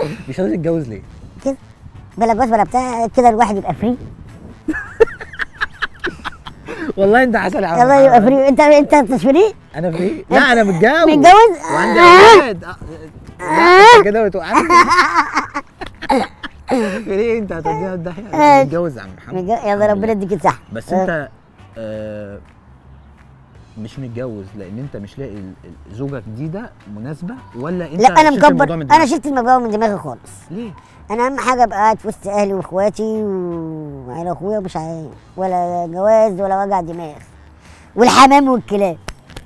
مش راضي تتجوز ليه؟ كده بلا جواز بلا بتاع كده الواحد يبقى فري والله انت عسل يا عم يلا يبقى محمد. فري انت انت مش فري انا في لا انا متجوز متجوز؟ وعندي آه. اولاد آه. لا انت كده بتوقعني في ايه انت هتودينا الداهيه آه. متجوز يا عم محمد متجوز- يلا ربنا يديك الصحة بس آه. انت آه مش متجوز لان انت مش لاقي ال- ال- زوجه جديده مناسبه ولا انت لا انا شلت الموضوع مكبر من انا دماغك؟ شلت الموضوع من دماغي خالص ليه؟ انا اهم حاجه ابقى قاعد في وسط اهلي واخواتي وعيلة اخويا مش عايز ولا جواز ولا وجع دماغ والحمام والكلاب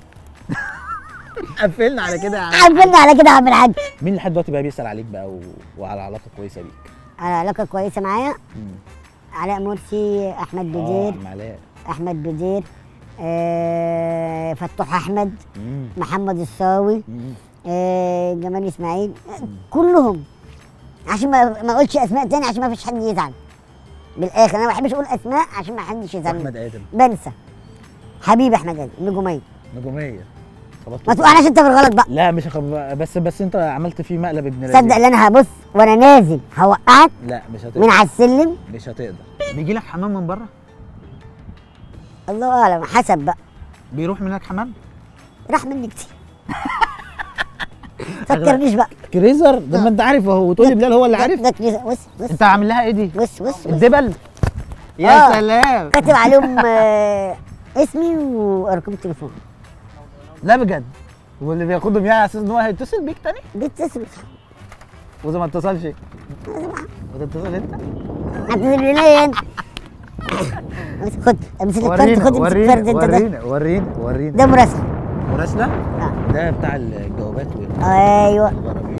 قفلنا على كده يا عم عارفين على كده يا عم الحاج مين لحد دلوقتي بقى بيسال عليك بقى و... وعلى علاقه كويسه بيك؟ على علاقه كويسه معايا مم. علاء مرسي احمد اه بدير عم علاء احمد بدير آه فتوح احمد مم. محمد الصاوي مم. آه جمال اسماعيل كلهم عشان ما ما اقولش اسماء تاني عشان ما فيش حد يزعل بالاخر انا ما بحبش اقول اسماء عشان ما حدش يزعل مني. احمد ادم بنسى حبيبي احمد ادم نجوميه نجوميه خبطت ما توقعناش انت في الغلط بقى لا مش هخب... بس بس انت عملت فيه مقلب ابن صدق لذيذ. ان انا هبص وانا نازل هوقعك لا مش من هتقدر على السلم مش هتقدر بيجي لك حمام من بره الله اعلم حسب بقى بيروح منك حمام راح مني كتير فكرنيش بقى كريزر ده ما انت عارف اهو وتقول لي بلال هو اللي عارف ده كده بص بص انت عامل لها ايه دي بص بص بص الدبل يا آه. سلام كاتب عليهم آه، اسمي وارقام التليفون لا بجد واللي بياخدهم يعني على اساس ان هو هيتصل بيك تاني بيتصل واذا ما اتصلش وتتصل انت هتنزل لي انت بس خد امسك الكارت ورينا خد امسك ورينا الكارت انت ده ورينا ورينا ورينا ده مراسل مراسله آه. ده بتاع الجوابات وال- ايوه